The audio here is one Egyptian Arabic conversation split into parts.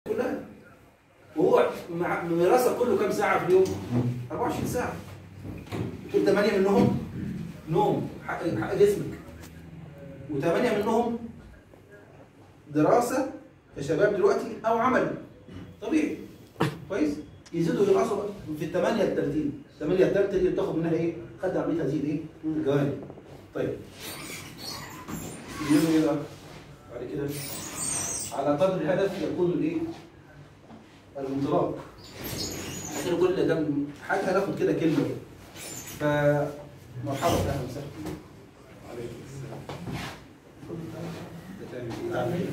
كلها وهو مع ميراثك كله كام ساعه في اليوم 24 ساعه دول 8 منهم نوم حق حق جسمك وثمانيه منهم دراسه كشباب دلوقتي او عمل طبيعي كويس يزيدوا ينقصوا بقى في الثمانيه ال 30 الثمانيه ال 30 اللي بتاخد منها ايه؟ خد عمليه هذه الايه؟ الجوانب طيب يقولوا ايه بقى؟ بعد كده على قدر الهدف يكون الايه؟ الانطلاق عشان كل ده حاجه هناخد كده كلمه فمرحبا اهلا وسهلا عليكم السلام تعمل ايه؟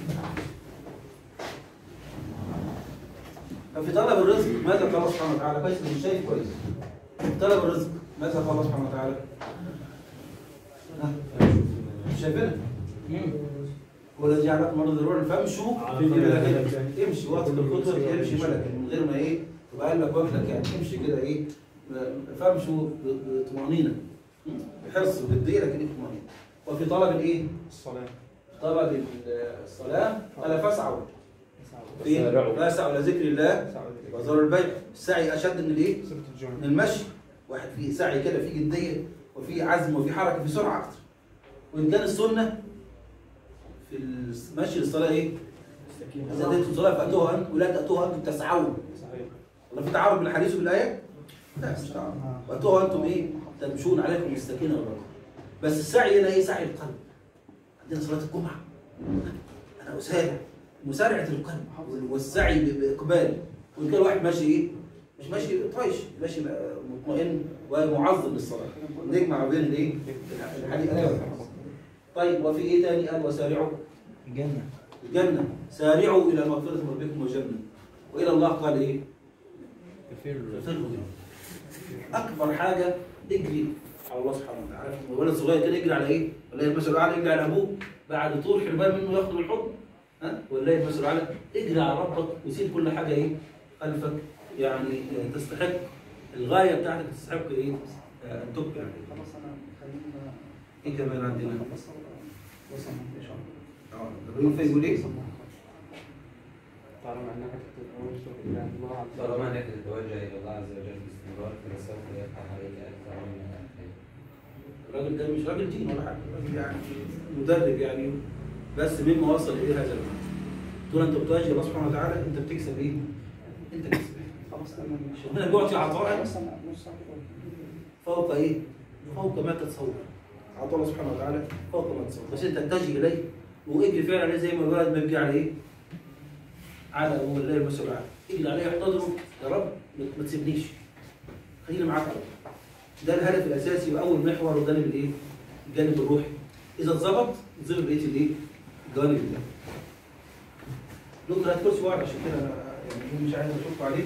ففي طلب الرزق ماذا قال الله سبحانه وتعالى كويس مش شايف كويس في طلب الرزق ماذا قال الله سبحانه وتعالى ها؟ مش شايفينها والذي جعلكم مرض ضرورا فامشوا في ملكه امشي وقت الخطوه امشي ملكا من غير ما ايه تبقى قال لك واكلك يعني امشي كده ايه فامشوا بطمانينه بحرص وبجديه لكن ايه بطمانينه وفي طلب الايه؟ الصلاة طلب الصلاه قال فاسعوا في سارعوا. فاسعوا الى ذكر الله وذروا البيع السعي اشد من الايه؟ سورة من الجمعة المشي واحد فيه سعي كده فيه جديه وفيه عزم وفيه حركه فيه سرعه اكتر وان كان السنه في المشي للصلاه ايه؟ اذا اتيتم الصلاه فاتوها انتم ولا تاتوها انتم تسعون صحيح ولا في تعارض بين الحديث والايه؟ لا مش تعارض واتوها انتم ايه؟ تمشون عليكم السكينه والرحمه بس السعي هنا ايه؟ سعي القلب عندنا صلاه الجمعه انا اسارع مسارعه القلب والسعي ب- باقبال وان كان واحد ماشي ايه؟ مش ماشي طايش ماشي بقى مطمئن ومعظم للصلاه نجمع بين الايه؟ الحديث طيب وفي ايه تاني قال وسارعوا الجنة الجنه سارعوا الى مغفره من ربكم وجنه والى الله قال ايه؟ كثير فرغوا منه. اكبر حاجه اجري على الله سبحانه وتعالى الولد الصغير كان يجري على ايه؟ ولا المثل الاعلى يجري على ابوه بعد طول حرمان منه ياخده بالحضن ها ولا المثل الاعلى اجري على ربك وسيب كل حاجه ايه؟ خلفك يعني آه، تستحق الغايه بتاعتك تستحق ايه؟ آه، ان تبقى يعني خلاص انا خلينا ايه كمان عندنا؟ وصلنا ان شاء الله اه ابراهيم فايق يقول ايه؟ طالما انك تتوجه الى الله عز وجل طالما انك تتوجه الى الله عز وجل باستمرار فسوف يفتح عليك اكثر من الخير. الراجل ده مش راجل دين ولا حاجه راجل يعني مدرب يعني بس مما وصل اليه هذا المعنى طول انت بتواجه الله سبحانه وتعالى انت بتكسب ايه؟ انت كسبان خلاص انا ربنا بيعطي عطاء خلاص انا نص ساعه كده. فوق ايه؟ فوق ما تتصور عطاء الله سبحانه وتعالى فوق ما تتصور بس انت تتجه اليه واجري فعلا عليه زي ما الولد ما بيجري على ايه؟ على هو الله المسؤول عنه اجري عليه احتضنه يا رب ما- ما تسيبنيش خليني معاك على طول. ده الهدف الاساسي واول محور وجانب الايه؟ الجانب الروحي اذا اتظبط اتظبط بقيه الايه؟ الجوانب اللي دكتور هات كرسي واحد عشان كده انا يعني مش عايز اشوف عليه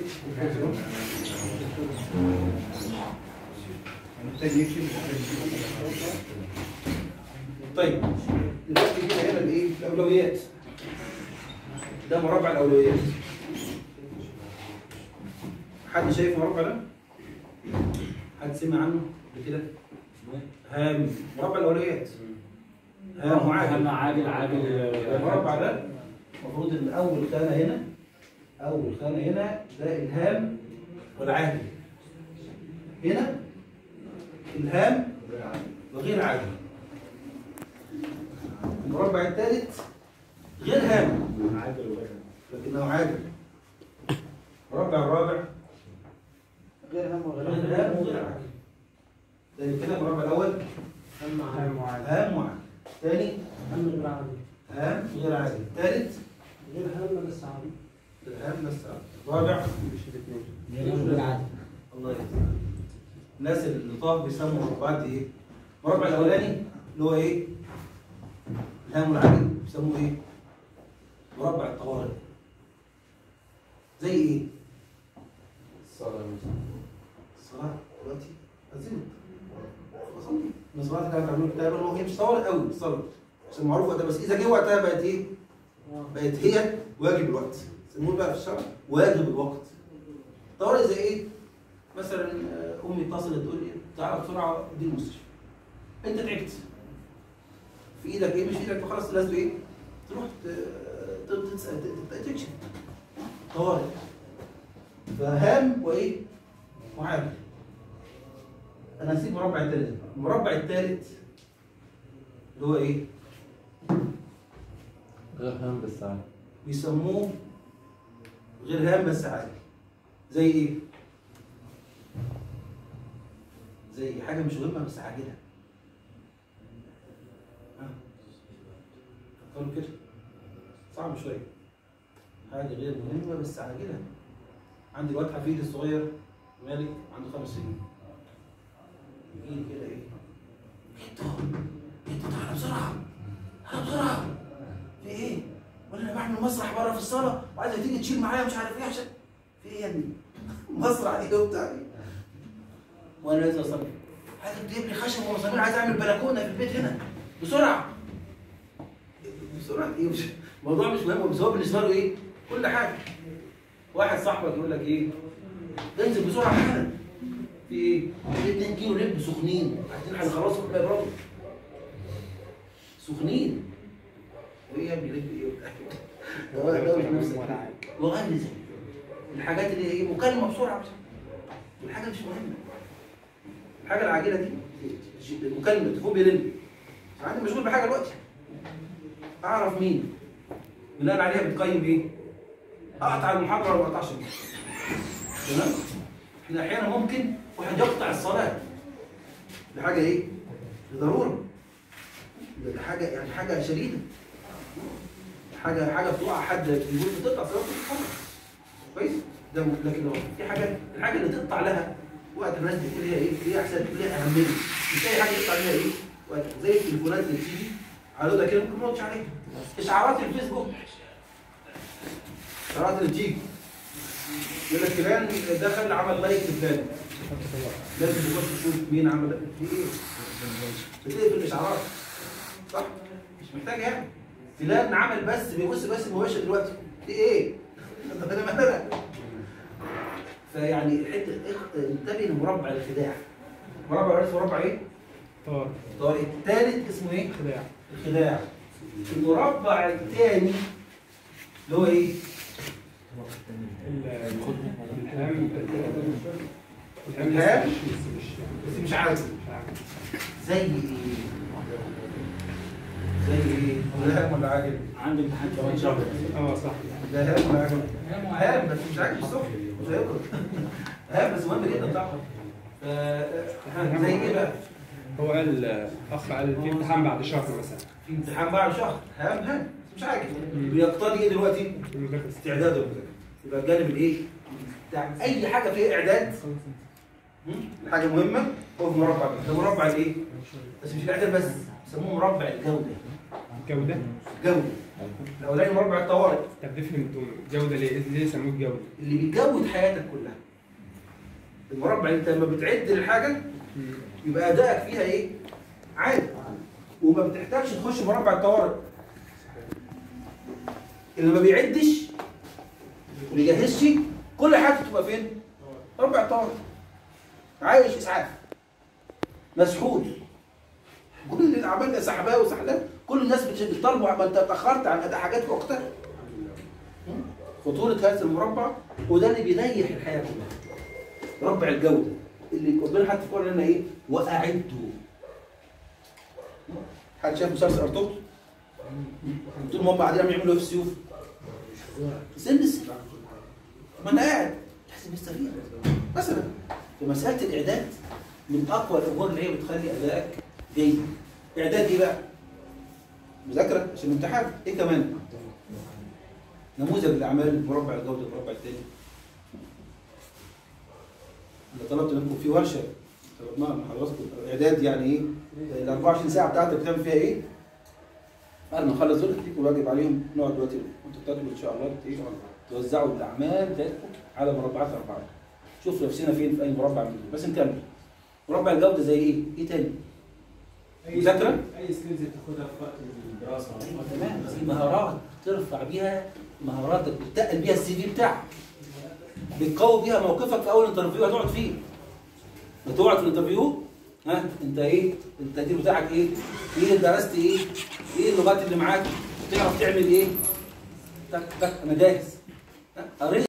طيب دلوقتي كده هنا الايه؟ الاولويات ده مربع الاولويات حد شايف مربع ده؟ حد سمع عنه قبل كده؟ هام مربع الاولويات هام وعاجل عاجل عاجل المربع ده المفروض ان اول خانه هنا اول خانه هنا ده الهام والعاجل هنا الهام وغير عاجل المربع الثالث غير هام لكنه عاجل المربع الرابع غير هم وغير غير هام وغير عاجل ده كده المربع الاول هم هام وعاجل. هام وعاجل ثاني هم غير عادي هام غير عاجل ثالث غير هم بس عادي الهام بس رابع مش الاثنين غير عادل الله يجزاك الناس اللي طاف بيسموا المربعات دي ايه؟ المربع الاولاني اللي هو ايه؟ الهام والعجل بيسموه ايه؟ مربع الطوارئ زي ايه؟ الصلاة مثلا. الصلاة دلوقتي أذنت أصلي من الصلاة اللي هتعملوا كتابة هو هي مش طوارئ قوي الصلاة عشان معروف وقتها بس إذا جه وقتها بقت إيه؟ بقت هي واجب الوقت يسموه بقى في الشرع واجب الوقت طوارئ زي ايه؟ مثلا آه، امي اتصلت تقول لي تعالى بسرعه دي المستشفى انت تعبت في ايدك ايه مش في ايدك فخلاص لازم ايه؟ تروح ت- ت- تسال ت- ت- تكشف طوارئ فهام وايه وعامل انا هسيب المربع الثالث المربع الثالث اللي هو ايه غير هم بس عادي بيسموه غير هام بس عادي زي ايه زي حاجه مش مهمه بس عاجله ها فكروا كده صعب شويه حاجه غير مهمه بس عاجله عندي الواد حفيدي الصغير مالك عنده خمس سنين يجي لي كده ايه انتوا انتوا تعالى بسرعه تعالى بسرعه في ايه؟ ولا انا بعمل مسرح بره في الصاله وعايزك تيجي تشيل معايا مش عارف ايه عشان في ايه يا ابني؟ مسرح ايه وبتاع ايه؟ وانا لازم اصلي عايزك تجيب لي خشب ومسامير عايز اعمل بلكونه في البيت هنا بسرعه بسرعه ايه مش الموضوع مش مهم بس هو بالنسبه له ايه؟ كل حاجه واحد صاحبك يقول لك ايه؟ انزل بسرعه حالا في ايه؟ في 2 كيلو لب سخنين عايزين هنخلصهم بقى برضه سخنين وايه يا ابني لب ايه وبتاع ده ده مش نفسك وغني زي الحاجات اللي هي مكالمه بسرعه بس الحاجه مش مهمه الحاجه العاجله دي المكالمه التليفون بيرن عندي مشغول بحاجه دلوقتي اعرف مين بناء عليها بتقيم ايه اقطع المحاضره ولا ما اقطعش تمام احنا احيانا ممكن واحد يقطع الصلاه دي حاجه ايه ضروره ده حاجه يعني حاجه شديده حاجه حاجه بتقع حد يقول بتقطع صلاه الحرب كويس ده م- لكن لو في حاجه الحاجه اللي تقطع لها وقت الناس بتقول ليها ايه ليها احسن ليها اهميه مش اي حاجه تقطع لها ايه وقت زي التليفونات اللي بتيجي على ده كده ممكن ما تقعدش عليها اشعارات الفيسبوك اشعارات اللي بتيجي يقول لك فلان دخل عمل لايك لفلان لازم تخش تشوف مين عمل في ايه بتلاقي في الاشعارات صح مش محتاج يعني فلان عمل بس بيبص بس مباشر دلوقتي في ايه طب انا مالك فيعني حته اخ- انتبه لمربع الخداع مربع عرفت مربع ايه؟ طار طيب الثالث اسمه ايه؟ خداع الخداع المربع الثاني اللي هو ايه؟ الهام الهام؟ مش مش بس مش عارف مش عارف. زي ايه؟ زي ايه؟ ولا هام ولا عاجل؟ عندي امتحان كمان شهر اه صح لا هام ولا عاجل؟ هام بس مش عاجل الصبح مش هيقدر هام بس مهم جدا طبعا ف- زي ايه بقى؟ هو قال اخ قال في امتحان بعد شهر مثلا في امتحان بعد شهر هام هام بس مش عاجل بيقتضي ايه دلوقتي؟ المذاكرة. استعداد المذاكره يبقى الجانب الايه؟ بتاع اي حاجه فيها اعداد مم؟ حاجه مهمه هو في مربع ده ده مربع الايه؟ بس مش الاعداد بس بيسموه مربع الجوده جودة جوده الاولاني مربع الطوارئ طب افهم انتوا جودة ليه؟ ليه سموه جودة؟ اللي بيجود حياتك كلها المربع انت لما بتعد الحاجه يبقى ادائك فيها ايه؟ عادي وما بتحتاجش تخش مربع الطوارئ اللي ما بيعدش ما بيجهزش كل حاجته تبقى فين؟ مربع الطوارئ عايش اسعاف مسحول كل الاعمال ده سحباه وسحلاه كل الناس بتش- بتطالبوا ما انت اتاخرت عن اداء حاجات في وقتها خطورة هذا المربع وده اللي بيريح الحياة كلها مربع الجودة اللي ربنا حتى في القرآن لنا ايه؟ وأعدوا حد شاف مسلسل أرطغرل؟ طول ما هم قاعدين عم يعملوا ايه في السيوف؟ سن السن ما انا قاعد لازم يستفيد مثلا في مسألة الإعداد من أقوى الأمور اللي هي بتخلي أدائك جيد إعداد إيه بقى؟ مذاكرة عشان الامتحان إيه كمان؟ نموذج الاعمال مربع الجوده المربع الثاني انا طلبت منكم في ورشه طلبناها من حضراتكم اعداد يعني ايه ال 24 ساعه بتاعتك بتعمل فيها ايه بعد ما نخلص دول تديكم واجب عليهم نقعد دلوقتي وانتوا بتاكلوا ان شاء الله ايه توزعوا الاعمال بتاعتكم على مربعات اربعه شوفوا نفسنا فين في اي مربع من دول بس نكمل مربع الجوده زي ايه؟ ايه تاني؟ مذاكره؟ اي سكيلز بتاخدها في وقت الدراسه ايوه تمام في مهارات ترفع بيها مهاراتك بتقل بيها السي في بتاعك بتقوي بيها موقفك في اول انترفيو هتقعد فيه بتقعد في الانترفيو ها انت ايه التقدير بتاعك ايه ايه درست ايه ايه اللغات اللي معاك تعرف تعمل ايه تك تك انا جاهز ها، قريت